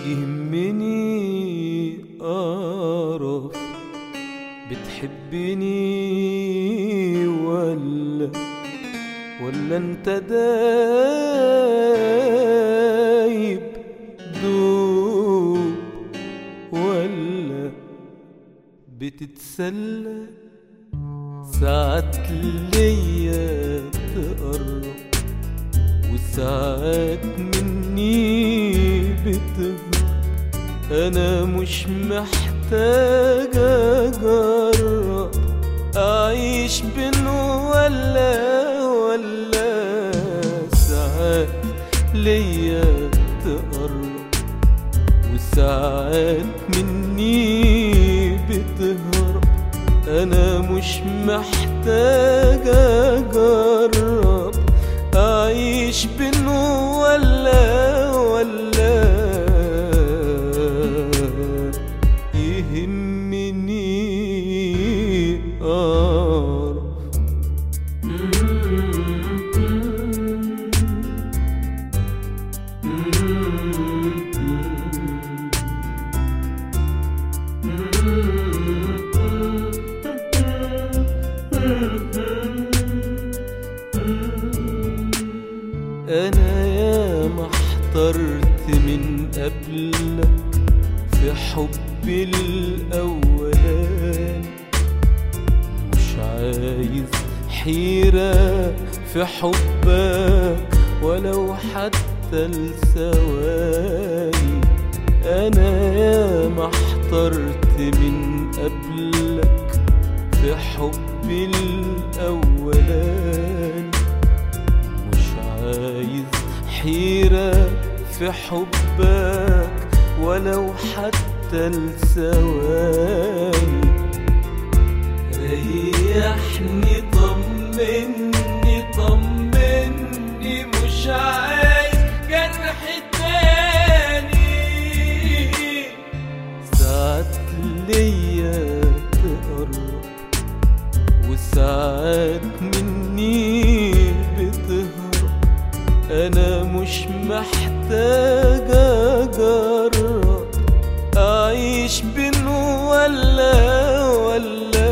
يهمني أعرف بتحبني ولا ولا انت دايب دوب ولا بتتسلى ساعات ليا تقرب وساعات مني بتهرب انا مش محتاج اجرب اعيش بين ولا ولا ساعات ليا تقرب وساعات مني بتهرب انا مش محتاج اجرب اعيش بين ولا ولا يهمني اعرف انا يا ما احترت من قبلك في حبي الاولاني مش عايز حيرة في حبك ولو حتى الثواني انا يا ما احترت من قبلك في حبي الاولاني مش عايز حيرة في حبك ولو حتى الثواني ريحني طمني طمني مش عايز جرح تاني ساعات ليا تقرب وساعات مني بتهرب انا مش محتاج اجرب اعيش بين ولا ولا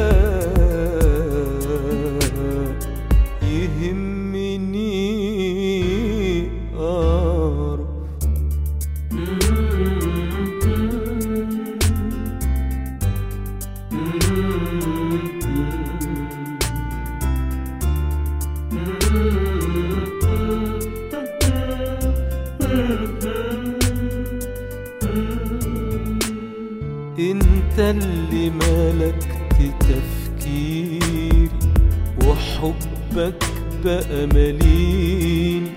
يهمني اعرف انت اللي ملكت تفكيري وحبك بقى مليني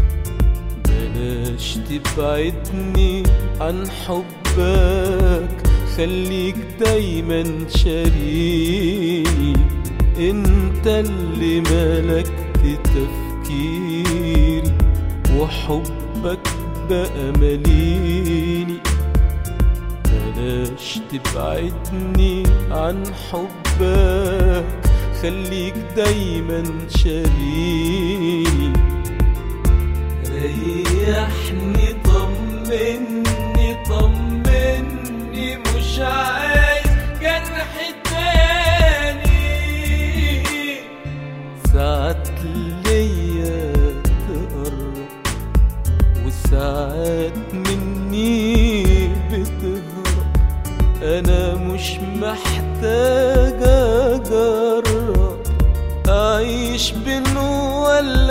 بلاش تبعدني عن حبك خليك دايما شاريني انت اللي ملكت تفكيري وحبك بقى مليني بلاش تبعدني عن حبك خليك دايما شاريني ريحني طمني طمني مش عايز جرح تاني ساعات ليا تقرب وساعات مني بتهرب انا مش محتاج اجرب اعيش بين ولا